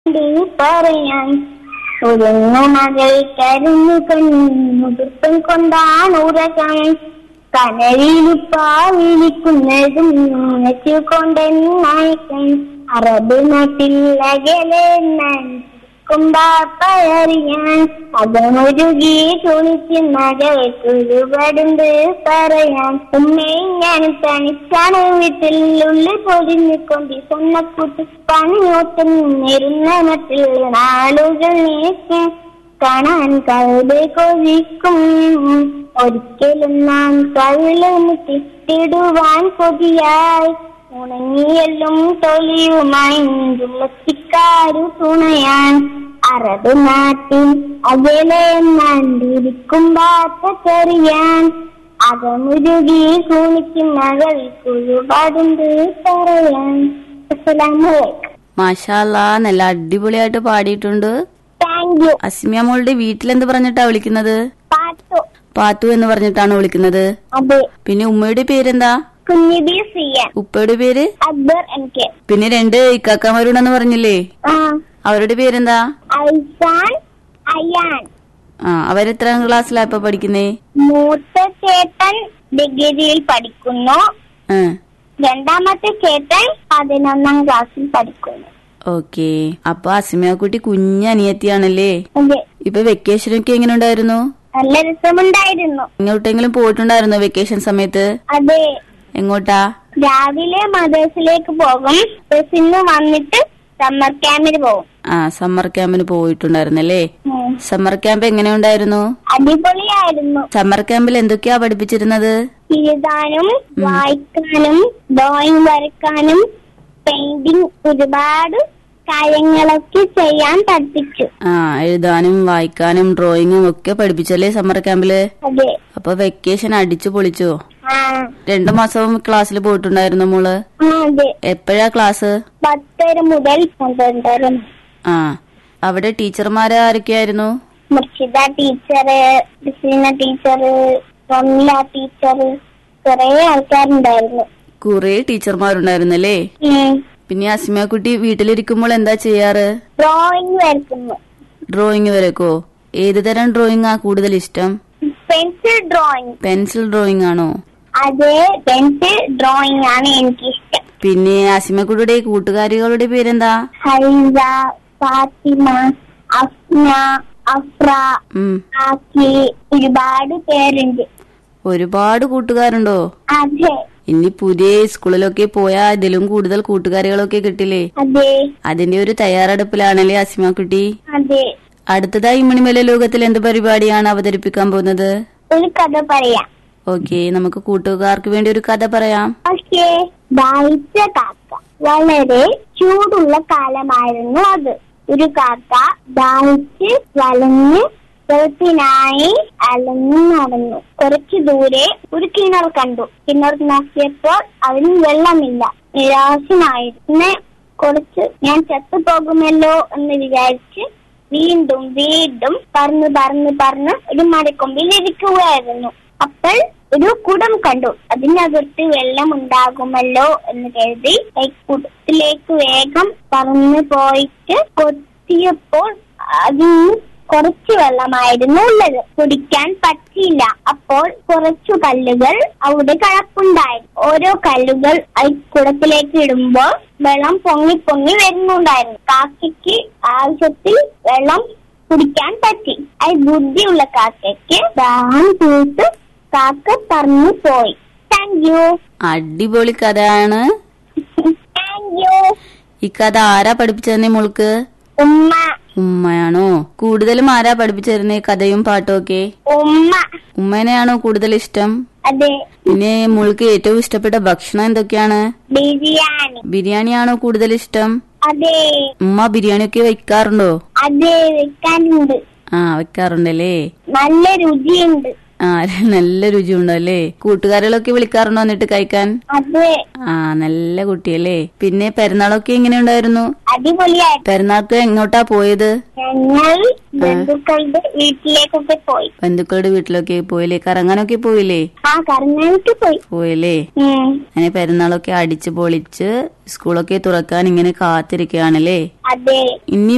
പറയാൻ ഉറങ്ങ മകൾ കരുന്നു കണ്ണുടുപ്പം കൊണ്ടാണ് ഉറക്കം കനലിലുപ്പാ വിളിക്കുന്നതും നെച്ചുകൊണ്ടെന്നയക്കും അറബ് നാട്ടിൽ അകലെ കുമ്പാപ്പയറിയാൻ അകമൊരുകി കുളിച്ച് മകൾക്കൊരുപാടുണ്ട് പറയാൻ ഉമ്മയും ഞാനും തനിച്ചാണ് വീട്ടിൽ ഉള്ളിൽ പൊതിഞ്ഞുകൊണ്ട് സ്വന്നക്കുട്ടി പണിയോട്ടും നിരുന്ന മറ്റിൽ നാളുകൾ നീക്കും കാണാൻ കഴുതെ കൊതിക്കും ഒരിക്കലും നാം കവിള് മുട്ടിടുവാൻ കൊതിയായി ഉണങ്ങിയെല്ലും തൊലിയുമായി ഉള്ളത്തിക്കാരു തുണയാൻ അറബ് നാട്ടിൽ അകലെ നണ്ടിരിക്കും ചെറിയാൻ അകമുരുകി കുണിക്കും മകൾക്ക് ഒരുപാടുണ്ട് പറയാൻ അസ്സലാമലൈക്കും മാഷാല്ലാ നല്ല അടിപൊളിയായിട്ട് പാടിയിട്ടുണ്ട് താങ്ക് യു അസ്മിയ മോളുടെ വീട്ടിലെന്ത് പറഞ്ഞിട്ടാ വിളിക്കുന്നത് പാത്തു പാത്തു എന്ന് പറഞ്ഞിട്ടാണ് വിളിക്കുന്നത് അതെ പിന്നെ ഉമ്മയുടെ പേരെന്താ കുഞ്ഞിബി സിയാൻ ഉപ്പയുടെ പേര് അക്ബർ എം കെ പിന്നെ രണ്ട് ഇക്കാക്കമാരുണ്ടെന്ന് പറഞ്ഞില്ലേ ആ അവരുടെ പേരെന്താ ഐസാൻ അയാൻ ആ അവരെത്രാം ക്ലാസ്സിലാ ഇപ്പൊ പഠിക്കുന്നേ മൂത്ത ചേട്ടൻ ഡിഗ്രിയിൽ പഠിക്കുന്നു ആ രണ്ടാമത്തെ ചേട്ടൻ പതിനൊന്നാം ക്ലാസ്സിൽ പഠിക്കുന്നു ഓക്കെ അപ്പൊ അസ്മിയ കുട്ടി കുഞ്ഞനിയത്തിയാണല്ലേ അതെ ഇപ്പൊ വെക്കേഷനൊക്കെ എങ്ങനെ ഉണ്ടായിരുന്നു നല്ല രസമുണ്ടായിരുന്നു എങ്ങോട്ടെങ്കിലും പോയിട്ടുണ്ടായിരുന്നോ വെക്കേഷൻ സമയത്ത് അതെ എങ്ങോട്ടാ രാവിലെ മദേഴ്സിലേക്ക് പോകും ബസ്സിന്ന് വന്നിട്ട് സമ്മർ ക്യാമ്പിന് പോകും ആ സമ്മർ ക്യാമ്പിന് പോയിട്ടുണ്ടായിരുന്നല്ലേ ഉം. സമ്മർ ക്യാമ്പ് എങ്ങനെ ഉണ്ടായിരുന്നു അടിപൊളിയായിരുന്നു സമ്മർ ക്യാമ്പിൽ എന്തൊക്കെയാ പഠിപ്പിച്ചിരുന്നത് എഴുതാനും വായിക്കാനും ഡ്രോയിങ് വരക്കാനും പെയിന്റിങ് ഒരുപാട് കാര്യങ്ങളൊക്കെ ചെയ്യാൻ പഠിപ്പിച്ചു ആ എഴുതാനും വായിക്കാനും ഡ്രോയിങ്ങും ഒക്കെ പഠിപ്പിച്ചല്ലേ സമ്മർ ക്യാമ്പില് അതെ അപ്പൊ വെക്കേഷൻ അടിച്ചു പൊളിച്ചോ ആ രണ്ടു മാസം ക്ലാസ്സിൽ പോയിട്ടുണ്ടായിരുന്നു മോള് ആ, അതെ എപ്പോഴാ ക്ലാസ് പത്തര മുതൽ പന്ത്രണ്ടര ആ അവിടെ ടീച്ചർമാര് ആരൊക്കെയായിരുന്നു Murshida teacher Biseena teacher Ramla teacher കുറെ ആൾക്കാരുണ്ടായിരുന്നു കുറെ ടീച്ചർമാരുണ്ടായിരുന്നല്ലേ ഉം. പിന്നെ അസ്മിയ കുട്ടി വീട്ടിലിരിക്കുമ്പോൾ എന്താ ചെയ്യാറ് ഡ്രോയിങ് വരക്കുന്നു ഡ്രോയിങ് വരക്കോ ഏത് തരം ഡ്രോയിങ് ആ കൂടുതൽ ഇഷ്ടം പെൻസിൽ ഡ്രോയിങ് പെൻസിൽ ഡ്രോയിങ് ആണോ അതേ പെൻസിൽ ഡ്രോയിങ് ആണ് എനിക്കിഷ്ടം പിന്നെ അസിമക്കുട്ടിയുടെ കൂട്ടുകാരികളുടെ പേരെന്താ ഹൈസ ഫാത്തിമ അഫ്ന അഫ്ര ഉം ആക്കി ഒരുപാട് പേരുണ്ട് ഒരുപാട് കൂട്ടുകാരുണ്ടോ അതെ ഇനി പുതിയ സ്കൂളിലൊക്കെ പോയാ ഇതിലും കൂടുതൽ കൂട്ടുകാരികളൊക്കെ കിട്ടില്ലേ അതെ അതിന്റെ ഒരു തയ്യാറെടുപ്പിലാണല്ലേ അസിമ കുട്ടി അതെ അടുത്തതായി മണിമല ലോകത്തിൽ എന്ത് പരിപാടിയാണ് അവതരിപ്പിക്കാൻ പോകുന്നത് ഒരു കഥ പറയാം ഓക്കെ നമുക്ക് കൂട്ടുകാർക്ക് വേണ്ടി ഒരു കഥ പറയാം പക്ഷേ ദാഹിച്ച കാക്ക വളരെ ചൂടുള്ള കാലമായിരുന്നു അത് ഒരു കാക്ക ദാഹിച്ച് വലഞ്ഞ് വെളുപ്പിനായി അലഞ്ഞു നടന്നു കുറച്ചു ദൂരെ ഒരു കിണർ കണ്ടു കിണർ നോക്കിയപ്പോൾ അതിന് വെള്ളമില്ല നിരാശനായി പിന്നെ കുറച്ച് ഞാൻ ചത്തുപോകുമല്ലോ എന്ന് വിചാരിച്ച് വീണ്ടും വീണ്ടും പറന്ന് പറന്ന് പറന്ന് ഒരു മരക്കൊമ്പിൽ ഇരിക്കുകയായിരുന്നു അപ്പോൾ ഒരു കുടം കണ്ടു അതിനകത്ത് വെള്ളം ഉണ്ടാകുമല്ലോ എന്ന് കരുതി ഈ കുടത്തിലേക്ക് വേഗം പറന്നു പോയിട്ട് കൊത്തിയപ്പോൾ അതിന് കുറച്ച് വെള്ളമായിരുന്നു ഉള്ളത് കുടിക്കാൻ പറ്റിയില്ല അപ്പോൾ കുറച്ചു കല്ലുകൾ അവിടെ കിടപ്പുണ്ടായി ഓരോ കല്ലുകൾ ഈ കുടത്തിലേക്ക് ഇടുമ്പോൾ വെള്ളം പൊങ്ങി പൊങ്ങി വരുന്നുണ്ടായിരുന്നു കാക്കയ്ക്ക് ആവശ്യത്തിൽ വെള്ളം കുടിക്കാൻ പറ്റി അത് ബുദ്ധിയുള്ള കാക്കയ്ക്ക് ദാഹം തീർത്ത് കാക്ക പറഞ്ഞു പോയി താങ്ക് യു അടിപൊളി കഥയാണ് താങ്ക് യു ഈ കഥ ആരാ പഠിപ്പിച്ചതന്നെ മോൾക്ക് ഉമ്മ ഉമ്മയാണോ കൂടുതലും ആരാ പഠിപ്പിച്ചിരുന്നേ കഥയും പാട്ടും ഒക്കെ ഉമ്മ ഉമ്മേനെയാണോ കൂടുതൽ ഇഷ്ടം അതെ പിന്നെ മോൾക്ക് ഏറ്റവും ഇഷ്ടപ്പെട്ട ഭക്ഷണം എന്തൊക്കെയാണ് ബിരിയാണി ബിരിയാണിയാണോ കൂടുതൽ ഇഷ്ടം അതെ ഉമ്മ ബിരിയാണി ഒക്കെ വെക്കാറുണ്ടോ അതെ വെക്കാനുണ്ട് ആ വെക്കാറുണ്ടല്ലേ നല്ല രുചിയുണ്ട് ആ നല്ല രുചിയുണ്ടോ അല്ലേ കൂട്ടുകാരികളൊക്കെ വിളിക്കാറുണ്ടോ എന്നിട്ട് കഴിക്കാൻ അതെ ആ നല്ല കുട്ടിയല്ലേ പിന്നെ പെരുന്നാളൊക്കെ എങ്ങനെ ഉണ്ടായിരുന്നു അടിപൊളിയായി പെരുന്നാൾക്ക് എങ്ങോട്ടാ പോയത് ഞങ്ങൾ ബന്ധുക്കളുടെ വീട്ടിലേക്കൊക്കെ പോയി ബന്ധുക്കളുടെ വീട്ടിലൊക്കെ പോയില്ലേ കറങ്ങാനൊക്കെ പോയില്ലേ ആ കർണാടക പോയി പോയില്ലേ ഉം. അങ്ങനെ പെരുന്നാളൊക്കെ അടിച്ചു പൊളിച്ച് സ്കൂളൊക്കെ തുറക്കാൻ ഇങ്ങനെ കാത്തിരിക്കുകയാണല്ലേ അതെ ഇനി